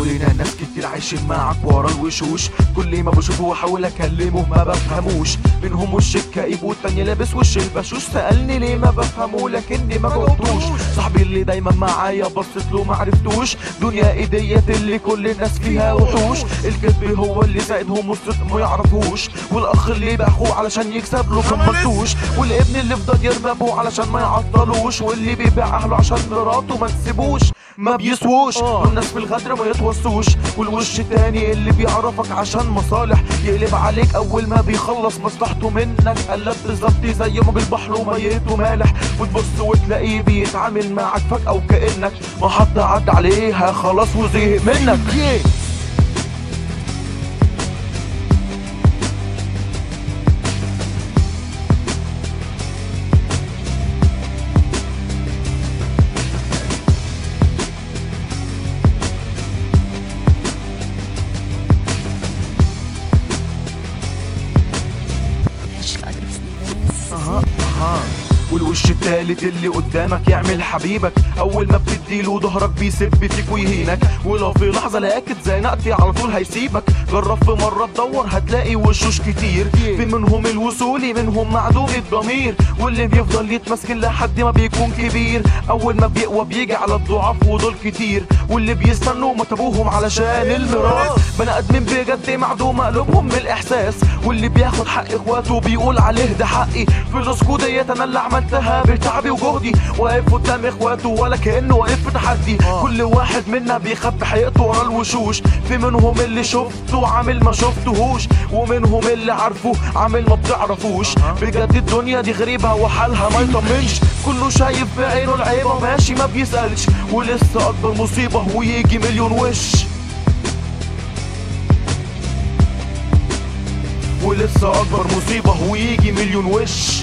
حوالينا ناس كتير عايشين معاك ورا الوشوش كل ما بشوفه واحاول اكلمه ما بفهموش منهم وش الكئيب والتاني لابس وش البشوش سألني ليه ما بفهمه لكني ما جاوبتوش صاحبي اللي دايما معايا بصيت له ما عرفتوش دنيا ايديت اللي كل الناس فيها وحوش الكذب هو اللي ساعدهم والصدق ما يعرفوش والاخ اللي باخوه علشان يكسب له كملتوش والابن اللي فضل يرمى ابوه علشان ما يعطلوش واللي بيبيع اهله عشان مراته ما تسيبوش ما بيسووش والناس في الغدر ما يتوصوش والوش التاني اللي بيعرفك عشان مصالح يقلب عليك اول ما بيخلص مصلحته منك قلب بالظبط زي موج البحر وميته مالح وتبص وتلاقيه بيتعامل معاك فجأة وكأنك ما حد عدى عليها خلاص وزهق منك yeah. مش قادرة بس اها اها والوش التالت اللي قدامك يعمل حبيبك اول ما بتديله ظهرك بيسب فيك ويهينك ولو في لحظه لقاك اتزنقت على طول هيسيبك جرب في مره تدور هتلاقي وشوش كتير في منهم الوصولي منهم معدوم الضمير واللي بيفضل يتمسكن لحد ما بيكون كبير اول ما بيقوى بيجي على الضعاف ودول كتير واللي بيستنوا متابوهم علشان الميراث بني ادمين بجد معدوم قلوبهم من الاحساس واللي بياخد حق اخواته بيقول عليه ده حقي فلوسكو ديت انا اللي عملتها بتعبي وجهدي واقف قدام اخواته ولا كانه واقف في تحدي كل واحد منا بيخبي حقيقته ورا الوشوش في منهم اللي شفته عامل ما شفتهوش ومنهم اللي عارفه عامل ما بتعرفوش بجد الدنيا دي غريبة وحالها ما يطمنش كله شايف بعينه العيبة ماشي ما بيسألش ولسه أكبر مصيبة ويجي مليون وش ولسه أكبر مصيبة ويجي مليون وش